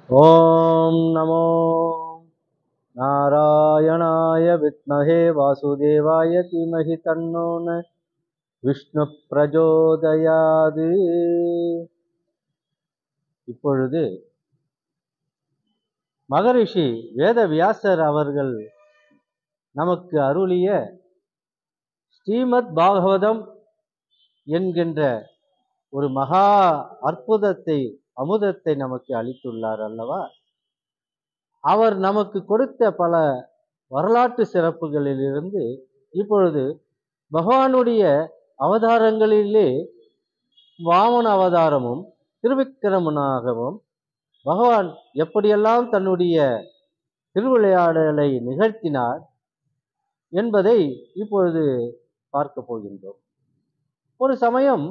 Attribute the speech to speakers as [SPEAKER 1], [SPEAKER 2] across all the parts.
[SPEAKER 1] ॐ नमो नारायणाय विद्महे वासुदेवाय धीमहि तन्नो न விஷ்ணுப் பிரஜோதயாது இப்பொழுது மகரிஷி வேதவியாசர் அவர்கள் நமக்கு அருளிய ஸ்ரீமத் பாகவதம் என்கின்ற ஒரு மகா அற்புதத்தை அமுதத்தை நமக்கு அளித்துள்ளார் அல்லவா அவர் நமக்கு கொடுத்த பல வரலாற்று சிறப்புகளிலிருந்து இப்பொழுது பகவானுடைய அவதாரங்களிலே வாமன அவதாரமும் திருவிக்கிரமனாகவும் பகவான் எப்படியெல்லாம் தன்னுடைய திருவிளையாடலை நிகழ்த்தினார் என்பதை இப்பொழுது பார்க்க போகின்றோம் ஒரு சமயம்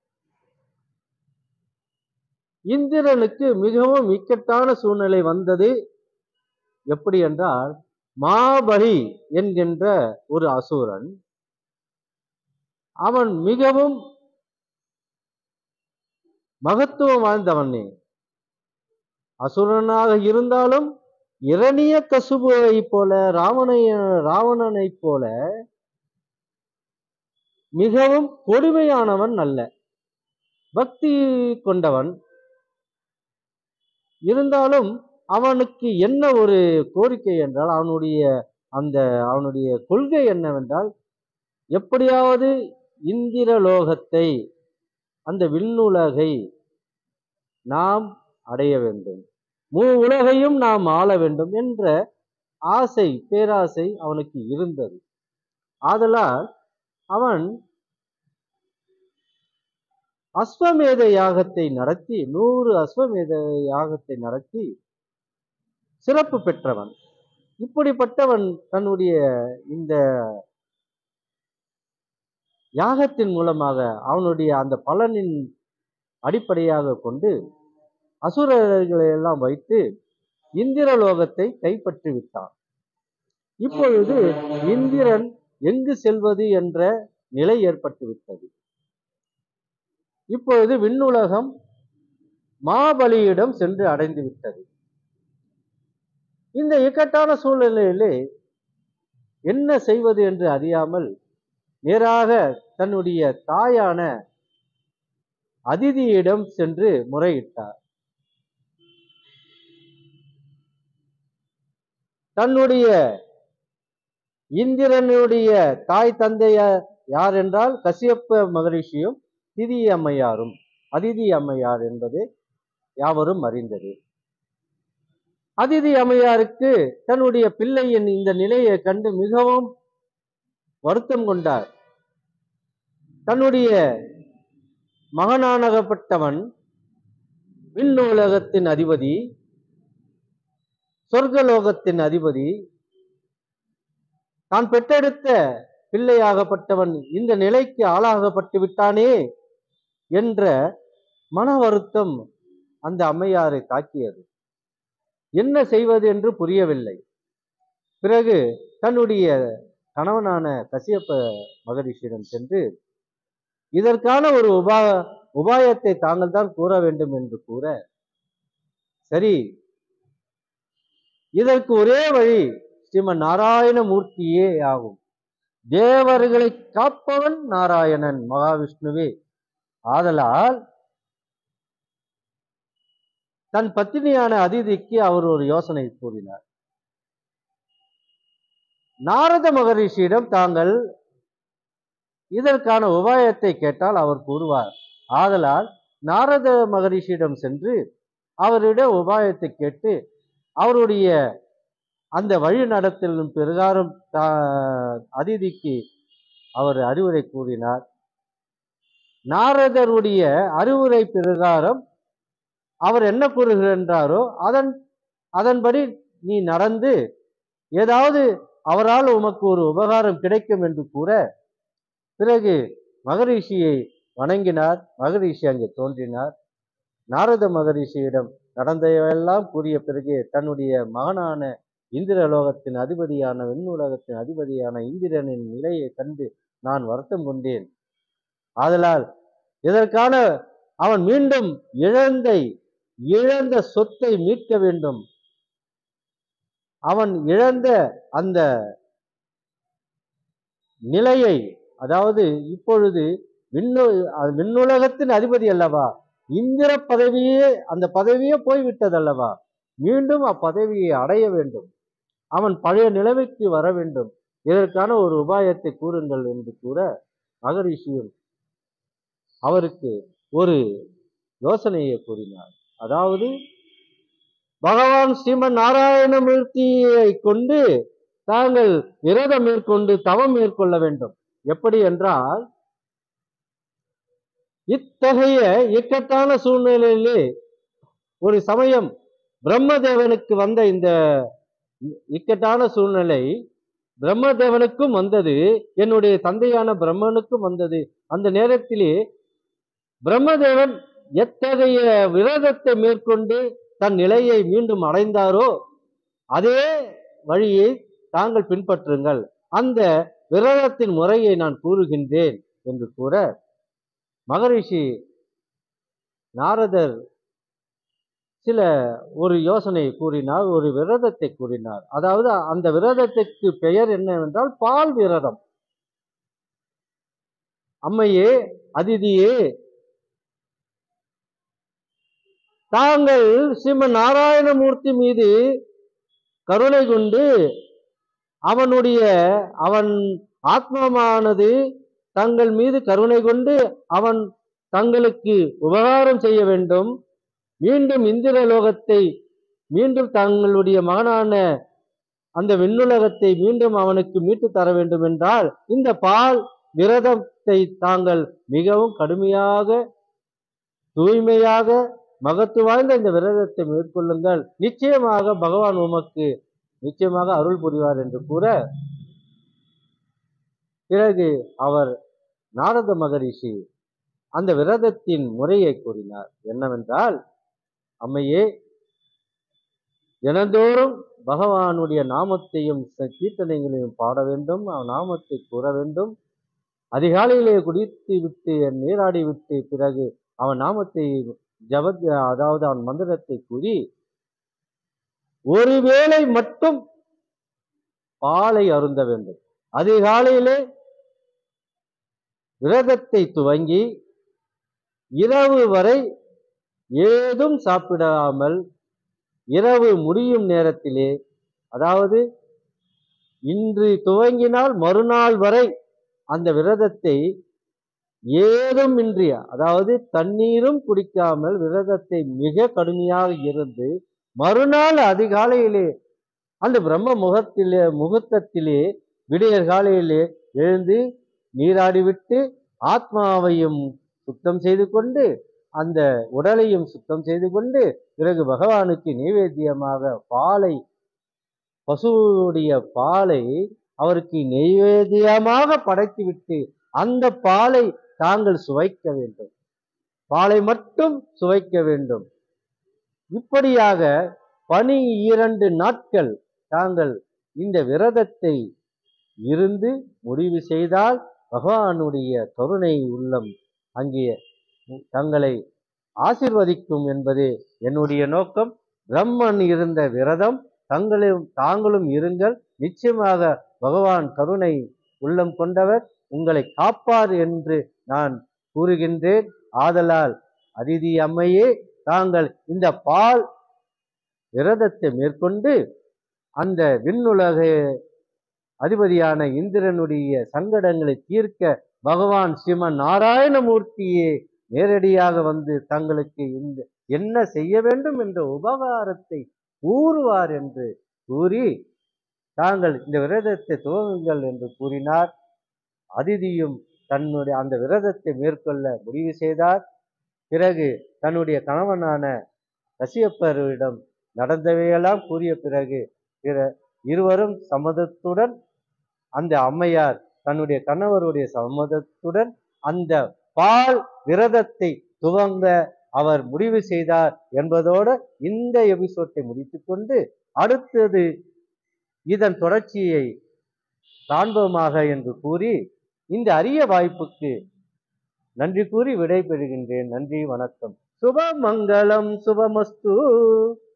[SPEAKER 1] இந்திரனுக்கு மிகவும் இக்கட்டான சூழ்நிலை வந்தது எப்படி என்றால் மாபலி என்கின்ற ஒரு அசுரன் அவன் மிகவும் மகத்துவம் வாய்ந்தவனே அசுரனாக இருந்தாலும் இரணிய கசுபுவை போல ராவணை ராவணனைப் போல மிகவும் கொடுமையானவன் அல்ல பக்தி கொண்டவன் இருந்தாலும் அவனுக்கு என்ன ஒரு கோரிக்கை என்றால் அவனுடைய அந்த அவனுடைய கொள்கை என்னவென்றால் எப்படியாவது இந்திரலோகத்தை அந்த விண்ணுலகை நாம் அடைய வேண்டும் மூ உலகையும் நாம் ஆள வேண்டும் என்ற ஆசை பேராசை அவனுக்கு இருந்தது ஆதலால் அவன் அஸ்வமேத யாகத்தை நடத்தி நூறு அஸ்வமேத யாகத்தை நடத்தி சிறப்பு பெற்றவன் இப்படிப்பட்டவன் தன்னுடைய இந்த யாகத்தின் மூலமாக அவனுடைய அந்த பலனின் அடிப்படையாக கொண்டு அசுரர்களை எல்லாம் வைத்து இந்திரலோகத்தை கைப்பற்றி விட்டான் இப்பொழுது இந்திரன் எங்கு செல்வது என்ற நிலை ஏற்பட்டு விட்டது இப்பொழுது விண்ணுலகம் மாபலியிடம் சென்று அடைந்து விட்டது இந்த இக்கட்டான சூழ்நிலையிலே என்ன செய்வது என்று அறியாமல் நேராக தன்னுடைய தாயான அதிதியிடம் சென்று முறையிட்டார் தன்னுடைய இந்திரனுடைய தாய் தந்தையார் யார் என்றால் கசியப்ப மகரிஷியும் திதி அம்மையாரும் அதிதி அம்மையார் என்பது யாவரும் அறிந்தது அதிதி அம்மையாருக்கு தன்னுடைய பிள்ளையின் இந்த நிலையை கண்டு மிகவும் வருத்தம் கொண்டார் தன்னுடைய மகனானகப்பட்டவன் விண்ணுலகத்தின் அதிபதி சொர்க்கலோகத்தின் அதிபதி தான் பெற்றெடுத்த பிள்ளையாகப்பட்டவன் இந்த நிலைக்கு ஆளாகப்பட்டு விட்டானே என்ற மன வருத்தம் அந்த அம்மையாரை தாக்கியது என்ன செய்வது என்று புரியவில்லை பிறகு தன்னுடைய கணவனான கசியப்ப மகரிஷியிடம் சென்று இதற்கான ஒரு உபா உபாயத்தை தாங்கள் தான் கூற வேண்டும் என்று கூற சரி இதற்கு ஒரே வழி ஸ்ரீமன் நாராயணமூர்த்தியே ஆகும் தேவர்களை காப்பவன் நாராயணன் மகாவிஷ்ணுவே ஆதலால் தன் பத்தினியான அதிதிக்கு அவர் ஒரு யோசனை கூறினார் நாரத மகரிஷியிடம் தாங்கள் இதற்கான உபாயத்தை கேட்டால் அவர் கூறுவார் ஆதலால் நாரத மகரிஷியிடம் சென்று அவரிடம் உபாயத்தை கேட்டு அவருடைய அந்த வழி நடத்தலின் பிரகாரம் அதிதிக்கு அவர் அறிவுரை கூறினார் நாரதருடைய அறிவுரை பிரகாரம் அவர் என்ன கூறுகின்றாரோ அதன் அதன்படி நீ நடந்து ஏதாவது அவரால் உமக்கு ஒரு உபகாரம் கிடைக்கும் என்று கூற பிறகு மகரிஷியை வணங்கினார் மகரிஷி அங்கே தோன்றினார் நாரத மகரிஷியிடம் நடந்தவையெல்லாம் கூறிய பிறகு தன்னுடைய மகனான இந்திரலோகத்தின் அதிபதியான விண்ணுலகத்தின் அதிபதியான இந்திரனின் நிலையை கண்டு நான் வருத்தம் கொண்டேன் ஆதலால் இதற்கான அவன் மீண்டும் இழந்தை இழந்த சொத்தை மீட்க வேண்டும் அவன் இழந்த அந்த நிலையை அதாவது இப்பொழுது விண்ணு அது விண்ணுலகத்தின் அதிபதி அல்லவா இந்திர பதவியே அந்த பதவியே போய்விட்டது அல்லவா மீண்டும் அப்பதவியை அடைய வேண்டும் அவன் பழைய நிலைமைக்கு வர வேண்டும் இதற்கான ஒரு உபாயத்தை கூறுங்கள் என்று கூற மகரிஷியும் அவருக்கு ஒரு யோசனையை கூறினார் அதாவது பகவான் ஸ்ரீமன் நாராயணமூர்த்தியை கொண்டு தாங்கள் விரதம் மேற்கொண்டு தவம் மேற்கொள்ள வேண்டும் எப்படி என்றால் இத்தகைய இக்கட்டான சூழ்நிலையிலே ஒரு சமயம் பிரம்மதேவனுக்கு வந்த இந்த இக்கட்டான சூழ்நிலை பிரம்மதேவனுக்கும் வந்தது என்னுடைய தந்தையான பிரம்மனுக்கும் வந்தது அந்த நேரத்திலே பிரம்மதேவன் எத்தகைய விரதத்தை மேற்கொண்டு தன் நிலையை மீண்டும் அடைந்தாரோ அதே வழியை தாங்கள் பின்பற்றுங்கள் அந்த விரதத்தின் முறையை நான் கூறுகின்றேன் என்று கூற மகரிஷி நாரதர் சில ஒரு யோசனையை கூறினார் ஒரு விரதத்தை கூறினார் அதாவது அந்த விரதத்துக்கு பெயர் என்னவென்றால் பால் விரதம் அம்மையே அதிதியே தாங்கள் ஸ்ரீமன் நாராயணமூர்த்தி மீது கருணை கொண்டு அவனுடைய அவன் ஆத்மாவானது தங்கள் மீது கருணை கொண்டு அவன் தங்களுக்கு உபகாரம் செய்ய வேண்டும் மீண்டும் இந்திர லோகத்தை மீண்டும் தங்களுடைய மகனான அந்த விண்ணுலகத்தை மீண்டும் அவனுக்கு மீட்டு தர வேண்டும் என்றால் இந்த பால் விரதத்தை தாங்கள் மிகவும் கடுமையாக தூய்மையாக மகத்து வாய்ந்த இந்த விரதத்தை மேற்கொள்ளுங்கள் நிச்சயமாக பகவான் உமக்கு நிச்சயமாக அருள் புரிவார் என்று கூற பிறகு அவர் நாரத மகரிஷி அந்த விரதத்தின் முறையை கூறினார் என்னவென்றால் அம்மையே தினந்தோறும் பகவானுடைய நாமத்தையும் ச- கீர்த்தனைகளையும் பாட வேண்டும் அவன் நாமத்தை கூற வேண்டும் அதிகாலையிலே குடித்து விட்டு நீராடி விட்டு பிறகு அவன் நாமத்தை ஜப அதாவது அவன் மந்திரத்தை கூறி ஒருவேளை மட்டும் பாலை அருந்த வேண்டும் அதிகாலையிலே விரதத்தை துவங்கி இரவு வரை ஏதும் சாப்பிடாமல் இரவு முடியும் நேரத்திலே அதாவது இன்று துவங்கினால் மறுநாள் வரை அந்த விரதத்தை ஏதும் இன்றி அதாவது தண்ணீரும் குடிக்காமல் விரதத்தை மிக கடுமையாக இருந்து மறுநாள் அதிகாலையிலே அந்த பிரம்ம முகத்திலே முகூர்த்தத்திலே விடியற் காலையிலே எழுந்து நீராடிவிட்டு ஆத்மாவையும் சுத்தம் செய்து கொண்டு அந்த உடலையும் சுத்தம் செய்து கொண்டு பிறகு பகவானுக்கு நைவேத்தியமாக பாலை பசுவுடைய பாலை அவருக்கு நெய்வேத்தியமாக படைத்துவிட்டு அந்த பாலை தாங்கள் சுவைக்க வேண்டும் பாலை மட்டும் சுவைக்க வேண்டும் இப்படியாக பனி இரண்டு நாட்கள் தாங்கள் இந்த விரதத்தை இருந்து முடிவு செய்தால் பகவானுடைய கருணை உள்ளம் அங்கே தங்களை ஆசிர்வதிக்கும் என்பதே என்னுடைய நோக்கம் பிரம்மன் இருந்த விரதம் தங்களும் தாங்களும் இருங்கள் நிச்சயமாக பகவான் கருணை உள்ளம் கொண்டவர் உங்களை காப்பார் என்று நான் கூறுகின்றேன் ஆதலால் அதிதி அம்மையே தாங்கள் இந்த பால் விரதத்தை மேற்கொண்டு அந்த விண்ணுலக அதிபதியான இந்திரனுடைய சங்கடங்களை தீர்க்க பகவான் ஸ்ரீமன் நாராயணமூர்த்தியே நேரடியாக வந்து தங்களுக்கு இந்த என்ன செய்ய வேண்டும் என்ற உபகாரத்தை கூறுவார் என்று கூறி தாங்கள் இந்த விரதத்தை துவங்குங்கள் என்று கூறினார் அதிதியும் தன்னுடைய அந்த விரதத்தை மேற்கொள்ள முடிவு செய்தார் பிறகு தன்னுடைய கணவனான கசியப்பரிடம் நடந்தவையெல்லாம் கூறிய பிறகு பிற இருவரும் சம்மதத்துடன் அந்த அம்மையார் தன்னுடைய கணவருடைய சம்மதத்துடன் அந்த பால் விரதத்தை துவங்க அவர் முடிவு செய்தார் என்பதோடு இந்த எபிசோட்டை முடித்துக்கொண்டு அடுத்தது இதன் தொடர்ச்சியை காண்போமாக என்று கூறி இந்த அரிய வாய்ப்புக்கு நன்றி கூறி விடைபெறுகின்றேன் நன்றி வணக்கம் சுபமங்கலம் சுபமஸ்து